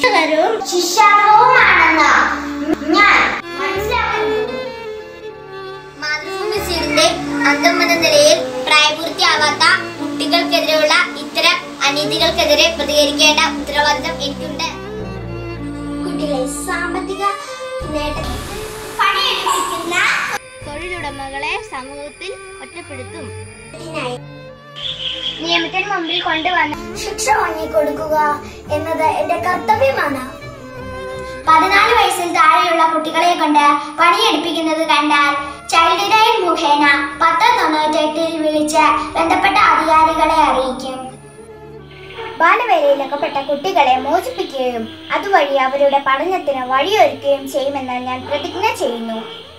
ശിക്ഷകരവും ശിക്ഷാർഹവുമാണെന്ന് ഞാൻ മനസ്സിലാക്കുന്നു മാതൃഭൂമി സീഡിന്റെ അംഗം എന്ന നിലയിൽ പ്രായപൂർത്തിയാവാത്ത കുട്ടികൾക്കെതിരെയുള്ള ഇത്തരം അനീതികൾക്കെതിരെ പ്രതികരിക്കേണ്ട ഉത്തരവാദിത്തം എനിക്കുണ്ട് കുട്ടികളെ സാമ്പത്തിക നേട്ടം പണിയെടുപ്പിക്കുന്ന തൊഴിലുടമകളെ സമൂഹത്തിൽ ഒറ്റപ്പെടുത്തും ഇതിനായി നിയമത്തിന് മുമ്പിൽ കൊണ്ടുവന്ന് ശിക്ഷ വാങ്ങിക്കൊടുക്കുക എന്നത് എന്റെ കർത്തവ്യമാണ് പതിനാല് വയസ്സിൽ താഴെയുള്ള കുട്ടികളെ കൊണ്ട് പണിയെടുപ്പിക്കുന്നത് കണ്ടാൽ ചൈൽഡ് ലൈൻ മുഖേന പത്ത് തൊണ്ണൂറ്റെട്ടിൽ വിളിച്ച് ബന്ധപ്പെട്ട അധികാരികളെ അറിയിക്കും ബാലവേലയിലകപ്പെട്ട കുട്ടികളെ മോചിപ്പിക്കുകയും അതുവഴി അവരുടെ പഠനത്തിന് വഴിയൊരുക്കുകയും ചെയ്യുമെന്ന് ഞാൻ പ്രതിജ്ഞ ചെയ്യുന്നു